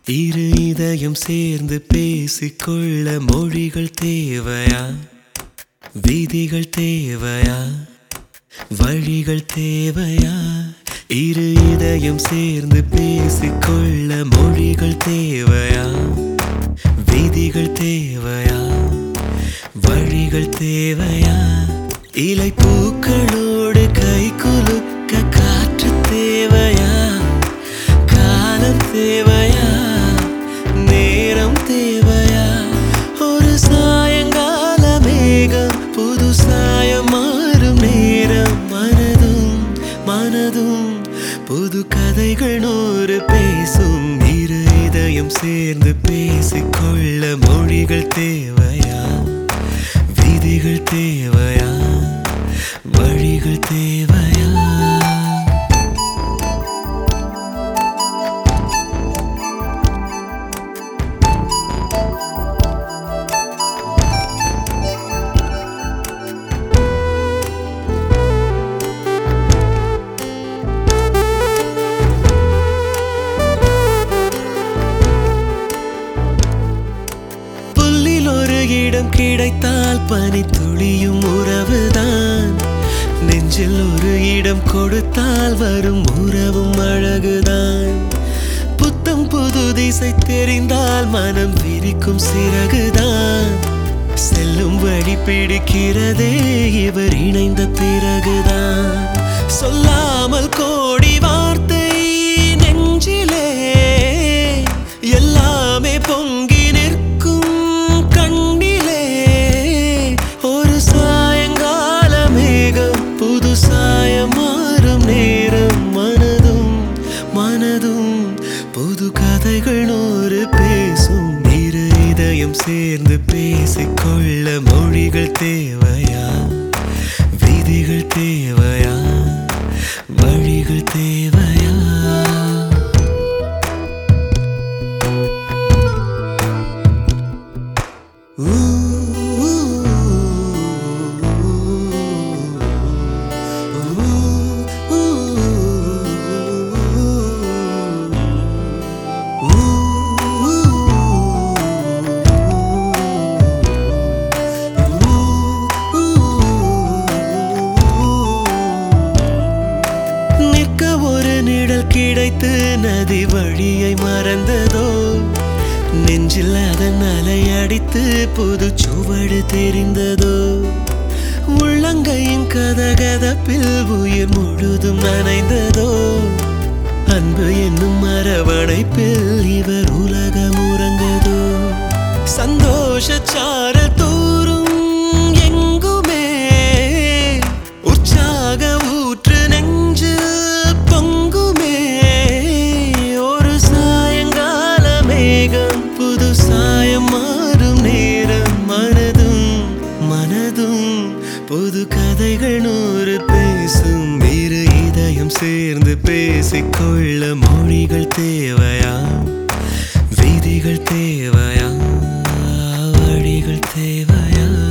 இரு இதயம் சேர்ந்து பேசிக்கொள்ள மொழிகள் தேவையா விதிகள் தேவையா வழிகள் தேவையா இரு இதயம் சேர்ந்து பேசிக்கொள்ள மொழிகள் தேவையா விதிகள் தேவையா வழிகள் தேவையா இலை பூக்களோடு கை குலுக்க காற்று தேவையா காலம் தேவையா நேரம் தேவையா ஒரு சாயங்கால மேகம் புது சாயம் மாறும் நேரம் மனதும் மனதும் புது கதைகள் நூறு பேசும் இரு இதயம் சேர்ந்து பேசிக்கொள்ள மொழிகள் தேவையா விதிகள் தேவையா வழிகள் தேவையா புல்லில் ஒரு இடம் கிடைத்தால் பனி துளியும் உறவுதான் நெஞ்சில் ஒரு இடம் கொடுத்தால் வரும் உறவும் அழகுதான் புத்தம் புது திசை தெரிந்தால் மனம் விரிக்கும் சிறகுதான் செல்லும் வழி பிடிக்கிறதே இவர் இணைந்த பிறகுதான் சொல்லாமல் கோடி வார்த்தை நெஞ்சிலே எல்லாமே பொங்கி நிற்கும் கண்ணிலே ஒரு சாயங்கால மேகம் புது சாயம் மாறும் நேரம் மனதும் மனதும் புது கதைகள் நூறு பேசும் இரு இதயம் சேர்ந்து பேசிக்கொள்ள மொழிகள் தேவையா விதிகள் தேவையா வழிகள் தேவையா நிற்க ஒரு நிழல் கிடைத்து நதி வழியை மறந்ததோ நெஞ்சில் அதன் அலை அடித்து புது சுவடு தெரிந்ததோ உள்ளங்கையின் கதகதப்பில் உயிர் முழுதும் நனைந்ததோ அன்பு என்னும் அரவணைப்பில் இவர் உலகம் உறங்கதோ சந்தோஷ சாரல் தூரும் எங்குமே உற்சாக ஊற்று நெஞ்சு பொங்குமே ஒரு சாயங்கால மேகம் புது சாயம் மாறும் நேரம் மனதும் மனதும் புது கதைகள் நூறு பேசும் இரு இதயம் சேர்ந்து பேசிக்கொள்ள மொழிகள் தேவையா விதிகள் தேவையா வழிகள் தேவையா